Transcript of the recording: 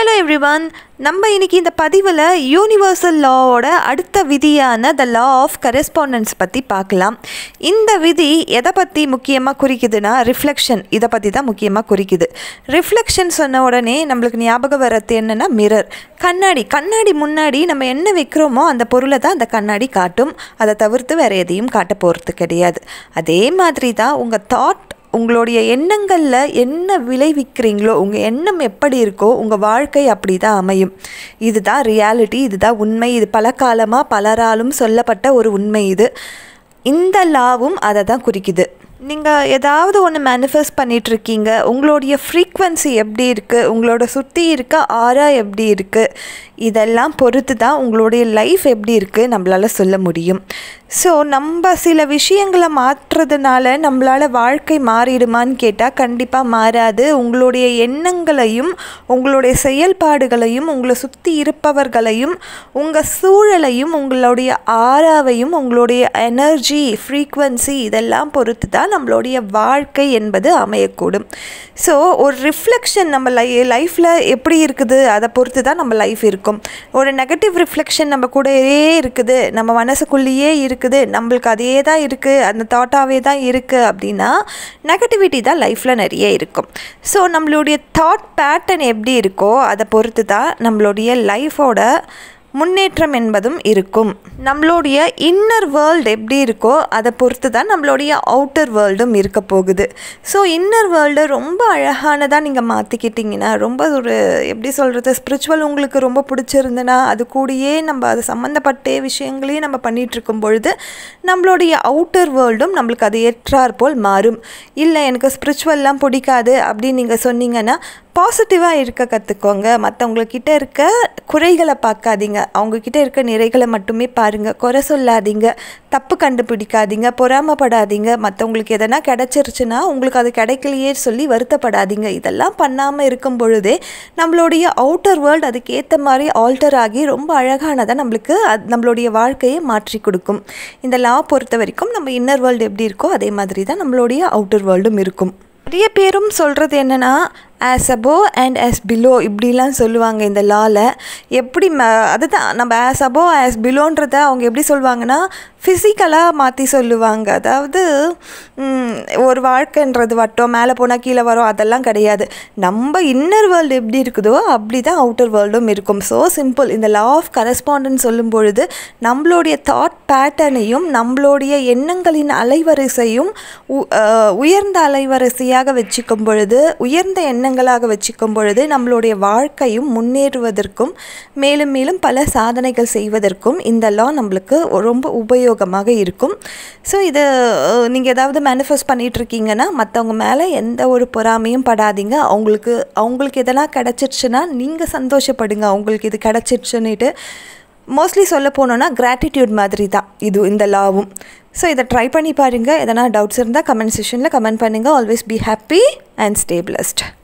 hello everyone நம்ம இன்னைக்கு இந்த பதிவில் யூனிவர்சல் லாவோட அடுத்த விதியான த லா ஆஃப் கரெஸ்பாண்டன்ஸ் பற்றி பார்க்கலாம் இந்த விதி எதை பற்றி முக்கியமாக குறிக்குதுன்னா ரிஃப்ளெக்ஷன் இதை பற்றி தான் முக்கியமாக குறிக்குது ரிஃப்ளெக்ஷன் சொன்ன உடனே நம்மளுக்கு ஞாபகம் வர்றது என்னென்னா மிரர் கண்ணாடி கண்ணாடி முன்னாடி நம்ம என்ன வைக்கிறோமோ அந்த பொருளை தான் அந்த கண்ணாடி காட்டும் அதை தவிர்த்து வேறு எதையும் காட்ட போகிறது கிடையாது அதே மாதிரி தான் உங்கள் தாட் உங்களுடைய எண்ணங்களில் என்ன விளைவிக்கிறீங்களோ உங்கள் எண்ணம் எப்படி இருக்கோ உங்கள் வாழ்க்கை அப்படி தான் அமையும் இதுதான் ரியாலிட்டி இதுதான் உண்மை இது பல காலமாக பலராலும் சொல்லப்பட்ட ஒரு உண்மை இது இந்த லாவும் அதை தான் குறிக்குது நீங்கள் ஏதாவது ஒன்று மேனிஃபெஸ்ட் பண்ணிகிட்ருக்கீங்க உங்களுடைய ஃப்ரீக்வன்சி எப்படி இருக்குது உங்களோட சுற்றி இருக்க ஆரா எப்படி இருக்குது இதெல்லாம் பொறுத்து தான் உங்களுடைய லைஃப் எப்படி இருக்குது நம்மளால் சொல்ல முடியும் ஸோ நம்ம சில விஷயங்களை மாற்றுறதுனால நம்மளால் வாழ்க்கை மாறிடுமான்னு கேட்டால் கண்டிப்பாக மாறாது உங்களுடைய எண்ணங்களையும் உங்களுடைய செயல்பாடுகளையும் உங்களை சுற்றி இருப்பவர்களையும் உங்கள் சூழலையும் உங்களுடைய ஆறாவையும் உங்களுடைய எனர்ஜி ஃப்ரீக்வன்சி இதெல்லாம் பொறுத்து தான் நம்மளுடைய வாழ்க்கை என்பது அமையக்கூடும் ஸோ ஒரு ரிஃப்ளெக்ஷன் நம்ம லை லைஃப்பில் எப்படி இருக்குது அதை பொறுத்து தான் நம்ம லைஃப் இருக்கும் ஒரு நெகட்டிவ் ரிஃப்ளெக்ஷன் நம்ம கூடயே இருக்குது நம்ம மனசுக்குள்ளேயே இருக்குது நம்மளுக்கு அதே தான் இருக்குது அந்த தாட்டாகவே தான் இருக்குது அப்படின்னா நெகட்டிவிட்டி தான் லைஃப்பில் நிறைய இருக்கும் ஸோ நம்மளுடைய தாட் பேட்டர்ன் எப்படி இருக்கோ அதை பொறுத்து தான் நம்மளுடைய லைஃபோட முன்னேற்றம் என்பதும் இருக்கும் நம்மளுடைய இன்னர் வேர்ல்டு எப்படி இருக்கோ அதை பொறுத்து தான் நம்மளுடைய அவுட்டர் வேர்ல்டும் இருக்க போகுது ஸோ இன்னர் வேர்ல்டு ரொம்ப அழகானதாக நீங்கள் மாற்றிக்கிட்டிங்கன்னா ரொம்ப ஒரு எப்படி சொல்கிறது ஸ்பிரிச்சுவல் உங்களுக்கு ரொம்ப பிடிச்சிருந்துன்னா அது கூடயே நம்ம அது சம்மந்தப்பட்ட விஷயங்களையும் நம்ம பண்ணிகிட்ருக்கும் பொழுது நம்மளுடைய அவுட்டர் வேர்ல்டும் நம்மளுக்கு அது ஏற்றாற் போல் மாறும் இல்லை எனக்கு ஸ்பிரிச்சுவல்லாம் பிடிக்காது அப்படின்னு நீங்கள் சொன்னீங்கன்னா பாசிட்டிவாக இருக்க கற்றுக்கோங்க மற்றவங்கக்கிட்ட இருக்க குறைகளை பார்க்காதீங்க அவங்கக்கிட்ட இருக்க நிறைகளை மட்டுமே பாருங்கள் குறை சொல்லாதீங்க தப்பு கண்டுபிடிக்காதீங்க பொறாமப்படாதீங்க மற்றவங்களுக்கு எதனா கிடச்சிருச்சுன்னா உங்களுக்கு அது கிடைக்கலையே சொல்லி வருத்தப்படாதீங்க இதெல்லாம் பண்ணாமல் இருக்கும் பொழுதே நம்மளுடைய அவுட்டர் வேர்ல்டு அதுக்கு ஏற்ற மாதிரி ஆல்டர் ஆகி ரொம்ப அழகானதாக நம்மளுக்கு அது நம்மளுடைய வாழ்க்கையை மாற்றி கொடுக்கும் இந்த லா பொறுத்த வரைக்கும் நம்ம இன்னர் வேர்ல்டு எப்படி இருக்கோ அதே மாதிரி தான் நம்மளுடைய அவுட்டர் வேர்ல்டும் இருக்கும் நிறைய பேரும் சொல்கிறது என்னென்னா as above and as below இப்படிலாம் சொல்லுவாங்க இந்த லாவில் எப்படி ம அதுதான் நம்ம ஆஸ் அபோ ஆஸ் பிலோன்றத அவங்க எப்படி சொல்லுவாங்கன்னா ஃபிசிக்கலாக மாற்றி சொல்லுவாங்க அதாவது ஒரு வாழ்க்கைன்றது வட்டம் மேலே போனால் கீழே வரும் அதெல்லாம் கிடையாது நம்ம இன்னர் வேர்ல்டு எப்படி இருக்குதோ அப்படி தான் அவுட்டர் வேர்ல்டும் இருக்கும் ஸோ சிம்பிள் இந்த லா ஆஃப் கரஸ்பாண்டன்ஸ் சொல்லும் பொழுது நம்மளுடைய தாட் பேட்டர்னையும் நம்மளுடைய எண்ணங்களின் அலைவரிசையும் உயர்ந்த அலைவரிசையாக வச்சுக்கும் பொழுது உயர்ந்த எண்ணங்களாக வச்சுக்கும் பொழுது நம்மளுடைய வாழ்க்கையும் முன்னேறுவதற்கும் மேலும் மேலும் பல சாதனைகள் செய்வதற்கும் இந்த லா நம்மளுக்கு ரொம்ப உபயோகமாக இருக்கும் ஸோ இதை நீங்கள் ஏதாவது மேனிஃபெஸ்ட் பண்ணிகிட்ருக்கீங்கன்னா மற்றவங்க மேலே எந்த ஒரு பொறாமையும் படாதீங்க அவங்களுக்கு அவங்களுக்கு எதெல்லாம் கிடச்சிருச்சுன்னா நீங்கள் சந்தோஷப்படுங்க அவங்களுக்கு இது கிடச்சிருச்சுன்னுட்டு மோஸ்ட்லி சொல்ல போனோன்னா கிராட்டிடியூட் மாதிரி தான் இது இந்த லாவும் ஸோ இதை ட்ரை பண்ணி பாருங்கள் எதனா டவுட்ஸ் இருந்தால் கமெண்ட் செஷனில் கமெண்ட் பண்ணுங்கள் always be happy and stay blessed